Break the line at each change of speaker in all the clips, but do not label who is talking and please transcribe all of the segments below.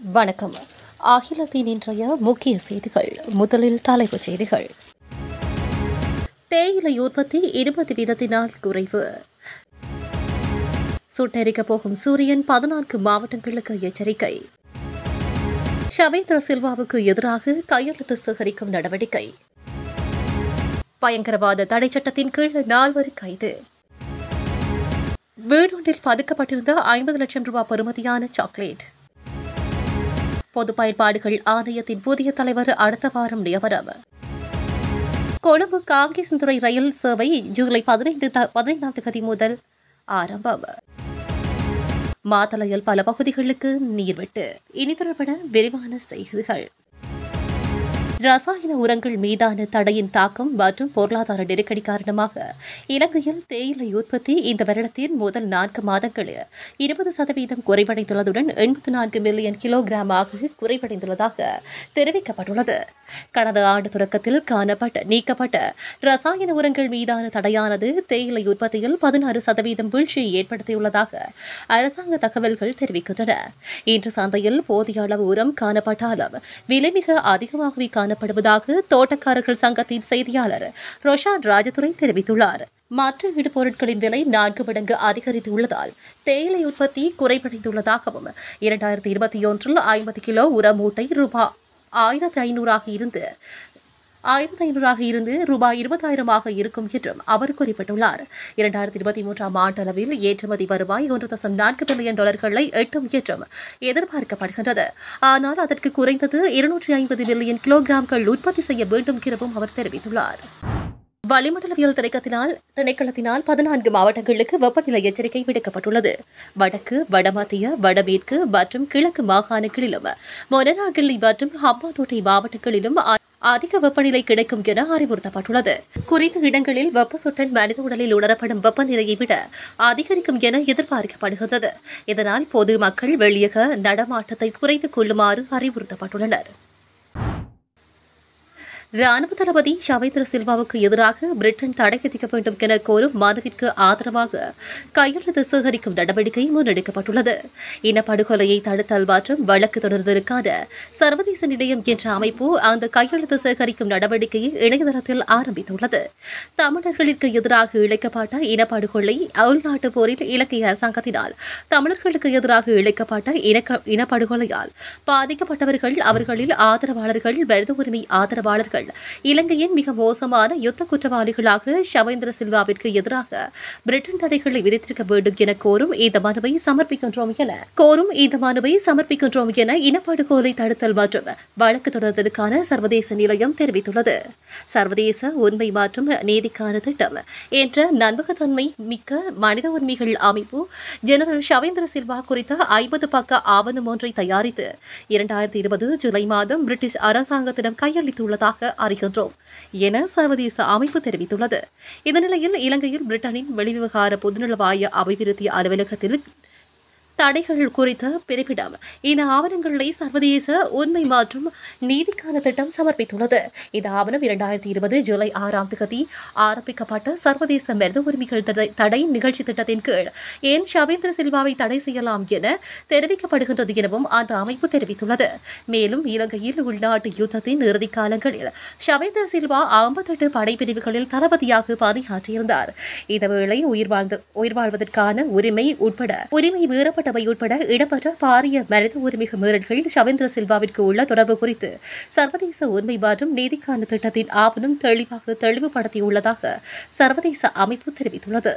வணக்கம் அகிலத்தின் இன்றைய முக்கிய செய்திகள் முதலில் தலைப்புச் செய்திகள் தேயிலை உற்பத்தி இருபது வீதத்தினால் குறைவு சுட்டெரிக்கப் போகும் சூரியன் பதினான்கு மாவட்டங்களுக்கு எச்சரிக்கை ஷவேந்திர சில்வாவுக்கு எதிராக கையெழுத்து சேகரிக்கும் நடவடிக்கை பயங்கரவாத தடை சட்டத்தின் கீழ் நால்வர் கைது வீடொன்றில் பதுக்கப்பட்டிருந்த ஐம்பது லட்சம் ரூபாய் பெறுமதியான சாக்லேட் பொது பயன்பாடுகள் ஆணையத்தின் புதிய தலைவர் அடுத்த வாரம் நியமனம் கொழும்பு காங்கேசன்துறை ரயில் சேவை ஜூலை பதினைந்து பதினைந்தாம் தேதி முதல் ஆரம்பம் மாத்தளையில் பல பகுதிகளுக்கு நீர்விட்டு இனி தொடர்பட விரிவான செய்திகள் ரசாயன உரங்கள் மீதான தடையின் தாக்கம் மற்றும் பொருளாதார நெருக்கடி காரணமாக இலங்கையில் தேயிலை உற்பத்தி இந்த வருடத்தின் முதல் நான்கு மாதங்களில் இருபது சதவீதம் குறைவடைந்துள்ளதுடன் எண்பத்தி நான்கு மில்லியன் கிலோகிராமாக குறைவடைந்துள்ளதாக தெரிவிக்கப்பட்டுள்ளது கடந்த ஆண்டு தொடக்கத்தில் காணப்பட்ட நீக்கப்பட்ட ரசாயன உரங்கள் மீதான தடையானது தேயிலை உற்பத்தியில் பதினாறு சதவீதம் வீழ்ச்சியை ஏற்படுத்தியுள்ளதாக அரசாங்க தகவல்கள் தெரிவிக்கின்றன இன்று சந்தையில் போதிய அளவு உரம் காணப்பட்டாலும் விலை மிக அதிகமாகவே காணப்படுவதாக தோட்டக்காரர்கள் சங்கத்தின் செய்தியாளர் ரோஷான் ராஜதுரை தெரிவித்துள்ளார் மற்ற இடுபொருட்களின் விலை நான்கு மடங்கு அதிகரித்துள்ளதால் தேயிலை உற்பத்தி குறைவடைந்துள்ளதாகவும் இரண்டாயிரத்தி இருபத்தி ஒன்றில் ஐம்பது கிலோ உர மூட்டை ரூபாய் ஆயிரத்தி ஐநூறாக இருந்து ஆயிரத்தி ஐநூறாக இருந்து ரூபாய் இருபதாயிரமாக இருக்கும் என்றும் அவர் குறிப்பிட்டுள்ளார் இரண்டாயிரத்தி இருபத்தி மூன்றாம் ஆண்டளவில் ஏற்றுமதி வருவாய் ஒன்று தசம் நான்கு பில்லியன் டாலர்களை எட்டும் என்றும் எதிர்பார்க்கப்படுகின்றது ஆனால் அதற்கு குறைந்தது இருநூற்றி ஐம்பது மில்லியன் கிலோகிராம்கள் உற்பத்தி செய்ய வேண்டும் எனவும் அவர் தெரிவித்துள்ளார் வளிமண்டலவியல் திணைக்கத்தினால் திணைக்களத்தினால் பதினான்கு மாவட்டங்களுக்கு வெப்பநிலை எச்சரிக்கை விடுக்கப்பட்டுள்ளது வடக்கு வடமத்திய வடமேற்கு மற்றும் கிழக்கு மாகாணங்களிலும் மொனராகிள்ளி மற்றும் ஹம்பாந்தோட்டை மாவட்டங்களிலும் அதிக வெப்பநிலை கிடைக்கும் என அறிவுறுத்தப்பட்டுள்ளது குறித்த இடங்களில் வெப்ப சுட்டன் மனித உடலில் உணரப்படும் வெப்பநிலையை விட அதிகரிக்கும் என எதிர்பார்க்கப்படுகிறது இதனால் பொது மக்கள் வெளியக நடமாட்டத்தை குறைத்துக் கொள்ளுமாறு அறிவுறுத்தப்பட்டுள்ளனர் ராணுவ தளபதி ஷவேந்திர சில்வாவுக்கு எதிராக பிரிட்டன் தடை விதிக்க வேண்டும் என கோரும் மனுவிற்கு ஆதரவாக கையெழுத்து சேகரிக்கும் நடவடிக்கை முன்னெடுக்கப்பட்டுள்ளது இனப்படுகொலையை தடுத்தல் மற்றும் வழக்கு தொடர்வதற்கான சர்வதேச நிலையம் என்ற அமைப்பு அந்த கையெழுத்து சேகரிக்கும் நடவடிக்கையை இணையதளத்தில் ஆரம்பித்துள்ளது தமிழர்களுக்கு எதிராக இழைக்கப்பட்ட இனப்படுகொலை உள்நாட்டு போரில் இலங்கை அரசாங்கத்தினால் தமிழர்களுக்கு எதிராக இழைக்கப்பட்ட இனக்க இனப்படுகொலையால் பாதிக்கப்பட்டவர்கள் அவர்களில் ஆதரவாளர்கள் மனித உரிமை ஆதரவாளர்கள் இலங்கையின் மிக மோசமான யுத்த குற்றவாளிகளாக ஷவேந்திர சில்வாவிற்கு எதிராக பிரிட்டன் தடைகளை விதித்திருக்க வேண்டும் என கோரும் இந்த மனுவை சமர்ப்பிக்கின்றோம் என கோரும் இந்த மனுவை சமர்ப்பிக்கின்றோம் என இனப்படுகொலை தடுத்தல் மற்றும் வழக்கு தொடர்வதற்கான சர்வதேச நிலையம் தெரிவித்துள்ளது சர்வதேச உண்மை மற்றும் நீதிக்கான திட்டம் என்ற நம்பகத்தன்மை மிக்க மனித உரிமைகள் அமைப்பு ஜெனரல் ஷவேந்திர சில்வா குறித்த ஐம்பது பக்க ஆவணம் ஒன்றை தயாரித்து இரண்டாயிரத்தி இருபது ஜூலை மாதம் பிரிட்டிஷ் அரசாங்கத்திடம் கையளித்துள்ளதாக அறிகின்றோம் என சர்வதேச அமைப்பு தெரிவித்துள்ளது இந்த நிலையில் இலங்கையில் பிரிட்டனின் வெளிவிவகார பொதுநலவாய அபிவிருத்தி அலுவலகத்தில் தடைகள் குறித்த பிரிப்பிடம் இந்த ஆவணங்களை சர்வதேச உண்மை மற்றும் நீதிக்கான திட்டம் சமர்ப்பித்துள்ளது இந்த ஆவணம் இரண்டாயிரத்தி இருபது ஜூலை ஆறாம் தேதி ஆரம்பிக்கப்பட்ட சர்வதேச மனித உரிமைகள் தடை நிகழ்ச்சி திட்டத்தின் கீழ் ஏன் ஷவேந்திர சில்வாவை தடை செய்யலாம் என தெரிவிக்கப்படுகின்றது எனவும் அந்த அமைப்பு தெரிவித்துள்ளது மேலும் இலங்கையில் உள்நாட்டு யுத்தத்தின் இறுதி காலங்களில் ஷவேந்திர சில்வா ஐம்பத்தெட்டு படைப்பிரிவுகளில் தளபதியாக பணியாற்றியிருந்தார் இதேவேளை உயிர் வாழ்ந்த உயிர் வாழ்வதற்கான உரிமை உட்பட உரிமை மீறப்பட்ட சட்டசபை உட்பட இடம்பெற்ற பாரிய மனித உரிமை மீறல்கள் ஷவேந்திர சில்வாவிற்கு உள்ள தொடர்பு குறித்து சர்வதேச உண்மை மற்றும் நீதிக்கான திட்டத்தின் ஆவணம் தெளிவாக தெளிவுபடுத்தியுள்ளதாக சர்வதேச அமைப்பு தெரிவித்துள்ளது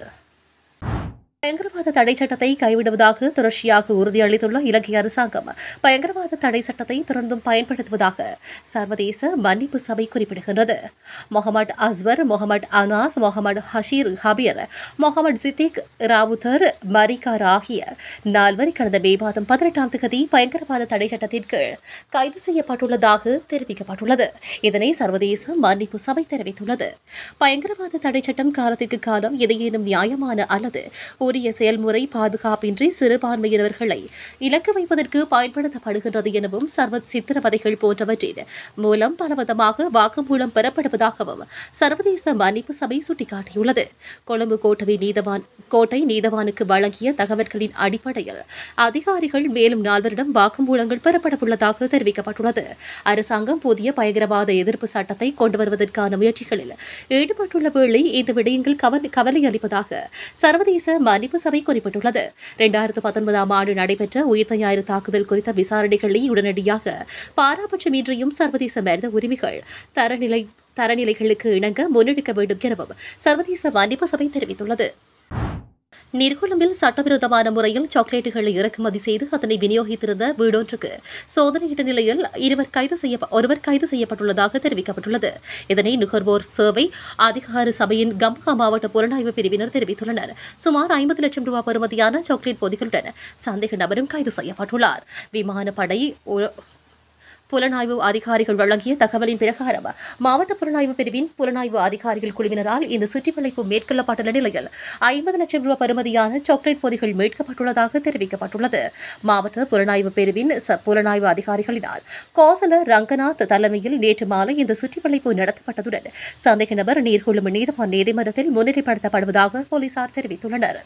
பயங்கரவாத தடை சட்டத்தை கைவிடுவதாக தொடர்ச்சியாக உறுதியளித்துள்ள இலங்கை அரசாங்கம் பயங்கரவாத தடை சட்டத்தை தொடர்ந்தும் பயன்படுத்துவதாக சர்வதேச மன்னிப்பு சபை குறிப்பிடுகின்றது முகமது அஸ்வர் முகமது அனாஸ் முகமது ஹஷீர் ஹபீர் முகமது சித்திக் ராவுத்தர் மரிகார் ஆகிய நால்வர் கடந்த மே மாதம் பதினெட்டாம் தேதி பயங்கரவாத தடை சட்டத்தின் கீழ் கைது செய்யப்பட்டுள்ளதாக தெரிவிக்கப்பட்டுள்ளது இதனை சர்வதேச மன்னிப்பு சபை தெரிவித்துள்ளது பயங்கரவாத தடை சட்டம் காலத்திற்கு காலம் எதையேனும் நியாயமான அல்லது உரிய செயல்முறை பாதுகாப்பின்றி சிறுபான்மையினர்களை இலக்கு வைப்பதற்கு பயன்படுத்தப்படுகின்றது எனவும் சர்வ சித்திரவதைகள் போன்றவற்றின் மூலம் பலவிதமாக வாக்குமூலம் பெறப்படுவதாகவும் சர்வதேச மன்னிப்பு சபை சுட்டிக்காட்டியுள்ளது கொழும்பு கோட்டவை நீதவான் கோட்டை நீதவானுக்கு வழங்கிய தகவல்களின் அடிப்படையில் அதிகாரிகள் மேலும் நால்வரிடம் வாக்குமூலங்கள் பெறப்படவுள்ளதாக தெரிவிக்கப்பட்டுள்ளது அரசாங்கம் புதிய பயங்கரவாத எதிர்ப்பு சட்டத்தை கொண்டு வருவதற்கான முயற்சிகளில் ஈடுபட்டுள்ள வேளை இந்த விடயங்கள் கவலை கவலை அளிப்பதாக சர்வதேச மன்னிப்பு சபை குறிப்பிட்டுள்ளது இரண்டாயிரத்து பத்தொன்பதாம் ஆண்டு நடைபெற்ற உயிர்த்த ஞாயிறு தாக்குதல் குறித்த விசாரணைகளை உடனடியாக பாராபட்சமின்றியும் சர்வதேச மனித உரிமைகள் தரநிலை தரநிலைகளுக்கு இணங்க முன்னெடுக்க வேண்டும் எனவும் சர்வதேச மன்னிப்பு சபை தெரிவித்துள்ளது நீர்கொழும்பில் சட்டவிரோதமான முறையில் சாக்லேட்டுகளை இறக்குமதி செய்து அதனை விநியோகித்திருந்த வீடொன்றுக்கு சோதனையிட்ட நிலையில் இருவர் கைது செய்ய ஒருவர் கைது செய்யப்பட்டுள்ளதாக தெரிவிக்கப்பட்டுள்ளது இதனை நுகர்வோர் சேவை அதிகார சபையின் கம்பஹா மாவட்ட புலனாய்வு பிரிவினர் தெரிவித்துள்ளனர் சுமார் ஐம்பது லட்சம் ரூபாய் பெறுமதியான சாக்லேட் பொதிகளுடன் சந்தேக நபரும் கைது செய்யப்பட்டுள்ளார் விமானப்படை ஒ- புலனாய்வு அதிகாரிகள் வழங்கிய தகவலின் பிரகாரம் மாவட்ட புலனாய்வு பிரிவின் புலனாய்வு அதிகாரிகள் குழுவினரால் இந்த சுற்றிவளைப்பு மேற்கொள்ளப்பட்டுள்ள நிலையில் ஐம்பது லட்சம் ரூபாய் பெறுமதியான சாக்லேட் பொதிகள் மீட்கப்பட்டுள்ளதாக தெரிவிக்கப்பட்டுள்ளது மாவட்ட புலனாய்வு பிரிவின் ச- புலனாய்வு அதிகாரிகளினால் கோசல ரங்கநாத் தலைமையில் நேற்று மாலை இந்த சுற்றிவளைப்பு நடத்தப்பட்டதுடன் சந்தேக நபர் நீர்கொள்ளும் நீதவான் நீதிமன்றத்தில் முன்னிலைப்படுத்தப்படுவதாக போலீசார் தெரிவித்துள்ளனர்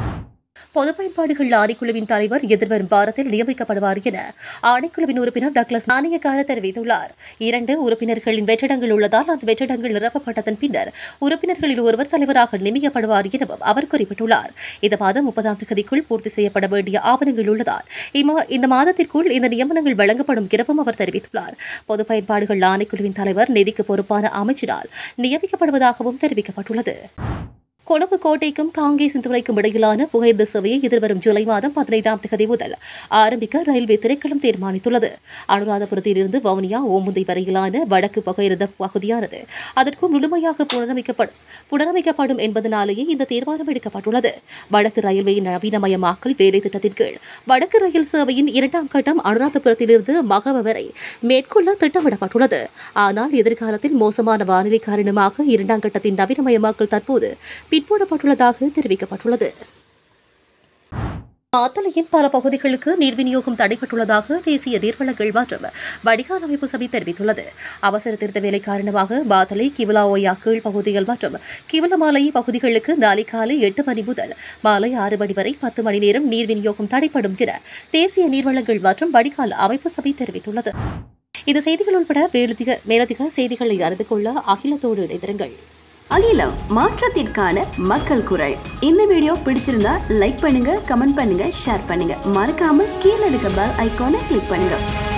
பொது பயன்பாடுகள் ஆணைக்குழுவின் தலைவர் எதிர்வரும் வாரத்தில் நியமிக்கப்படுவார் என ஆணைக்குழுவின் உறுப்பினர் டக்ளஸ் நாணயக்கார தெரிவித்துள்ளார் இரண்டு உறுப்பினர்களின் வெற்றிடங்கள் உள்ளதால் அந்த வெற்றிடங்கள் நிரப்பப்பட்டதன் பின்னர் உறுப்பினர்களில் ஒருவர் தலைவராக நியமிக்கப்படுவார் எனவும் அவர் குறிப்பிட்டுள்ளார் இந்த மாதம் முப்பதாம் தேதிக்குள் பூர்த்தி செய்யப்பட வேண்டிய ஆவணங்கள் உள்ளதால் இம்மா- இந்த மாதத்திற்குள் இந்த நியமனங்கள் வழங்கப்படும் எனவும் அவர் தெரிவித்துள்ளார் பொது பயன்பாடுகள் ஆணைக்குழுவின் தலைவர் நிதிக்கு பொறுப்பான அமைச்சரால் நியமிக்கப்படுவதாகவும் தெரிவிக்கப்பட்டுள்ளது கொழும்பு கோட்டைக்கும் காங்கேசன் துறைக்கும் இடையிலான புகையிரத சேவையை எதிர்வரும் ஜூலை மாதம் பதினைந்தாம் தேதி முதல் ஆரம்பிக்க ரயில்வே திரைக்களம் தீர்மானித்துள்ளது அனுராதபுரத்திலிருந்து வவுனியா ஓமுந்தை வரையிலான வடக்கு புகையிரத பகுதியானது அதற்கு முழுமையாக புனரமைக்கப்படும் புனரமைக்கப்படும் என்பதனாலேயே இந்த தீர்மானம் எடுக்கப்பட்டுள்ளது வடக்கு ரயில்வேயின் நவீனமயமாக்கல் வேலை திட்டத்தின் கீழ் வடக்கு ரயில் சேவையின் இரண்டாம் கட்டம் அனுராதபுரத்திலிருந்து மகவ வரை மேற்கொள்ள திட்டமிடப்பட்டுள்ளது ஆனால் எதிர்காலத்தில் மோசமான வானிலை காரணமாக இரண்டாம் கட்டத்தின் நவீனமயமாக்கல் தற்போது பிற்போடப்பட்டுள்ளதாக தெரிவிக்கப்பட்டுள்ளது மாத்தளையின் பல பகுதிகளுக்கு நீர் விநியோகம் தடைப்பட்டுள்ளதாக தேசிய நீர்வளங்கள் மற்றும் வடிகால் அமைப்பு சபை தெரிவித்துள்ளது அவசர திருத்த வேலை காரணமாக பாத்தலை கிவலாஓயா கீழ் பகுதிகள் மற்றும் கிவலமாலை பகுதிகளுக்கு நாளை காலை எட்டு மணி முதல் மாலை ஆறு மணி வரை பத்து மணி நேரம் நீர் விநியோகம் தடைப்படும் என தேசிய நீர்வளங்கள் மற்றும் வடிகால் அமைப்பு சபை தெரிவித்துள்ளது இந்த செய்திகள் உட்பட மேலதிக மேலதிக செய்திகளை அறிந்து கொள்ள அகிலத்தோடு இணைந்திருங்கள்
அகிலம் மாற்றத்திற்கான மக்கள் குரல் இந்த வீடியோ பிடிச்சிருந்தா லைக் பண்ணுங்க கமெண்ட் பண்ணுங்க ஷேர் பண்ணுங்க மறக்காம கீழே இருக்க பெல் ஐகானை கிளிக் பண்ணுங்க